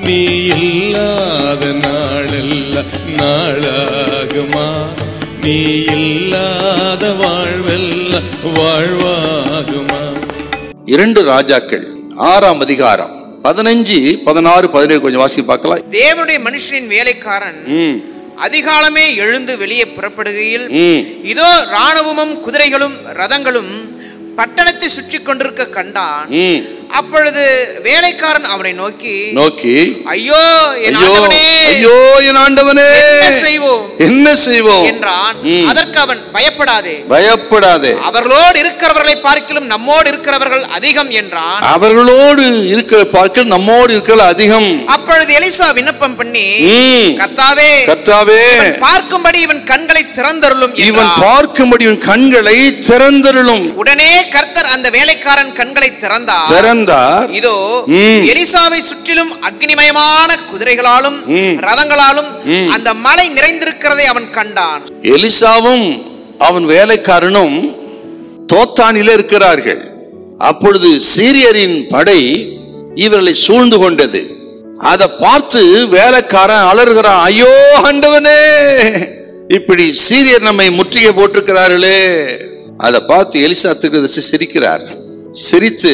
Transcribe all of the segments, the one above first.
நீ இல்லாத நாளெல்லாம் நாளாகுமா நீ இல்லாத வாழ்வெல்லாம் வாழ்வாகுமா இரண்டு ராஜாக்கள் ஆறாம் அதிகாரம் பதினஞ்சு பதினாறு பதினேழு கொஞ்சம் வாசி பார்க்கலாம் தேவனுடைய மனுஷனின் வேலைக்காரன் ம், அதிகாலமே எழுந்து வெளியே புறப்படுகையில் ம். இதோ ராணுவமும் குதிரைகளும் ரதங்களும் பட்டணத்தை சுற்றி கொண்டிருக்க கண்டான் ம். அப்பொழுது வேலைக்காரன் அவனை நோக்கி நோக்கி ஐயோ என் ஐயோ ஆண்டவனே ஐயோ என் ஆண்டவனே என்ன செய்வோம் என்ன செய்வோம் என்றான் ம். அதற்கு அவன் பயப்படாதே பயப்படாதே அவர்களோடு இருக்கிறவர்களை பார்க்கிலும் நம்மோடு இருக்கிறவர்கள் அதிகம் என்றான் அவர்களோடு இருக்கிற பார்க்கல் நம்மோடு இருக்கிற அதிகம் அப்பொழுது எலிசா விண்ணப்பம் பண்ணி ம். கர்த்தாவே கர்த்தாவே இவன் பார்க்கும்படி இவன் கண்களை திறந்தருளும் இவன் என்றான். பார்க்கும்படி இவன் கண்களை திறந்தருளும் உடனே கர்த்தர் அந்த வேலைக்காரன் கண்களை திறந்தார் திறந்தார் இதோ ம். எலிசாவை சுற்றிலும் அக்னிமயமான குதிரைகளாலும் ம். ரதங்களாலும் அந்த மலை நிறைந்திருக்கிறதை அவன் கண்டான் எலிசாவும் அவன் வேலைக்காரனும் தோத்தானிலே இருக்கிறார்கள் அப்பொழுது சீரியரின் படை இவர்களை சூழ்ந்து கொண்டது அதை பார்த்து வேலைக்காரன் அலறுகிறான் ஐயோ ஆண்டவனே இப்படி சீரியர் நம்மை முற்றுகை போட்டிருக்கிறார்களே அதை பார்த்து எலிசா திருக்கதரிசி சிரிக்கிறார் சிரித்து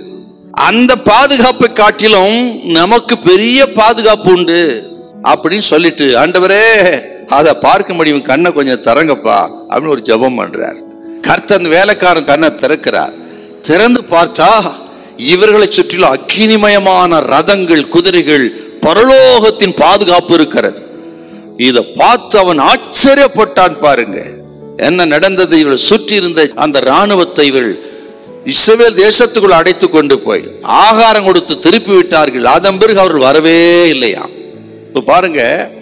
அந்த பாதுகாப்பை காட்டிலும் நமக்கு பெரிய பாதுகாப்பு உண்டு அப்படின்னு சொல்லிட்டு ஆண்டவரே அதை பார்க்க முடியும் கண்ணை கொஞ்சம் திறங்கப்பா அப்படின்னு ஒரு ஜெபம் பண்றார் கர்த்தர் அந்த வேலைக்காரன் கண்ணை திறக்கிறார் திறந்து பார்த்தா இவர்களை சுற்றிலும் அக்கினிமயமான ரதங்கள் குதிரைகள் பரலோகத்தின் பாதுகாப்பு இருக்கிறது இதை பார்த்து அவன் ஆச்சரியப்பட்டான் பாருங்க என்ன நடந்தது இவர்கள் சுற்றி இருந்த அந்த ராணுவத்தை இவர்கள் இஸ்ரவேல் தேசத்துக்குள் அடைத்து கொண்டு போய் ஆகாரம் கொடுத்து திருப்பி விட்டார்கள் அதன் பிறகு அவர்கள் வரவே இல்லையா இப்ப பாருங்க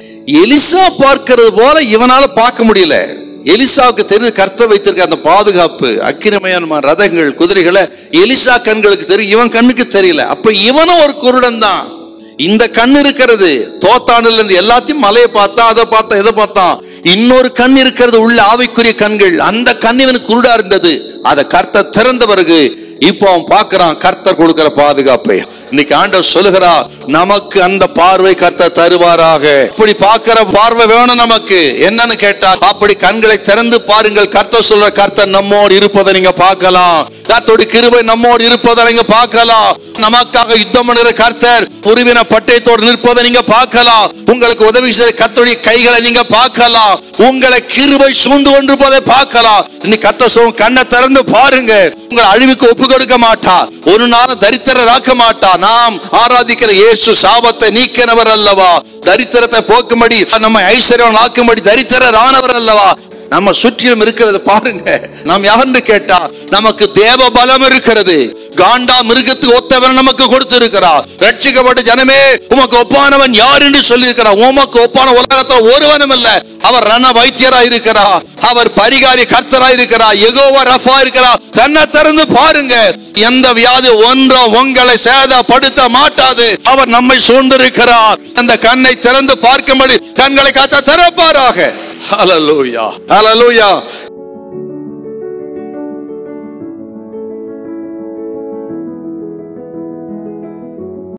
எலிசா பார்க்கிறது போல இவனால பார்க்க முடியல எலிசாவுக்கு தெரிஞ்ச கர்த்தர் வைத்திருக்க அந்த பாதுகாப்பு அக்கிரமயான ரதங்கள் குதிரைகளை எலிசா கண்களுக்கு தெரியும் இவன் கண்ணுக்கு தெரியல அப்ப இவனும் ஒரு குருடன் தான் இந்த கண் இருக்கிறது தோத்தானில் இருந்து எல்லாத்தையும் மலையை பார்த்தா அதை பார்த்தா இதை பார்த்தான் இன்னொரு கண் இருக்கிறது உள்ள ஆவிக்குரிய கண்கள் அந்த கண் இவனுக்கு குருடா இருந்தது அதை கர்த்தர் திறந்த பிறகு இப்போ அவன் பார்க்கறான் கர்த்தர் கொடுக்கிற பாதுகாப்பை இன்னைக்கு ஆண்டவர் சொல்லுகிறா நமக்கு அந்த பார்வை கர்த்தர் தருவாராக இப்படி பார்க்கிற பார்வை வேணும் நமக்கு என்னன்னு கேட்டா அப்படி கண்களை திறந்து பாருங்கள் கர்த்தர் சொல்ற கர்த்தர் நம்மோடு இருப்பதை நீங்க பார்க்கலாம் கர்த்தருடைய கிருபை நம்மோடு இருப்பதை நீங்க பார்க்கலாம் நமக்காக யுத்தம் பண்ணுகிற கர்த்தர் உருவின பட்டயத்தோடு நிற்பதை நீங்க பார்க்கலாம் உங்களுக்கு உதவி செய்ய கர்த்தருடைய கைகளை நீங்க பார்க்கலாம் உங்களை கிருபை சூழ்ந்து கொண்டிருப்பதை பார்க்கலாம் இன்னைக்கு கர்த்தர் சொல்லும் கண்ணை திறந்து பாருங்க உங்களை அழிவுக்கு ஒப்பு கொடுக்க மாட்டா ஒரு நாளும் தரித்திரராக்க மாட்டா நாம் ஆராதிக்கிற இயேசு சாபத்தை நீக்கினவர் அல்லவா தரித்திரத்தை போக்கும்படி நம்ம ஐஸ்வர்யம் ஆக்கும்படி தரித்திரர் ஆனவர் அல்லவா நம்ம சுற்றிலும் இருக்கிறது பாருங்க நாம் யாருன்னு கேட்டா நமக்கு தேவ பலம் இருக்கிறது காண்டா மிருகத்துக்கு ஒத்தவன் நமக்கு கொடுத்திருக்கிறார் ரட்சிக்கப்பட்ட ஜனமே உமக்கு ஒப்பானவன் யார் என்று சொல்லி இருக்கிறார் உமக்கு ஒப்பான உலகத்தில் ஒருவனும் இல்ல அவர் ரண வைத்தியரா இருக்கிறார் அவர் பரிகாரி கர்த்தரா இருக்கிறார் எகோவா ரஃபா இருக்கிறார் கண்ணை திறந்து பாருங்க எந்த வியாதி ஒன்றும் உங்களை சேதப்படுத்த மாட்டாது அவர் நம்மை சூழ்ந்திருக்கிறார் அந்த கண்ணை திறந்து பார்க்கும்படி கண்களை காத்த திறப்பாராக ஹalleluya ஹalleluya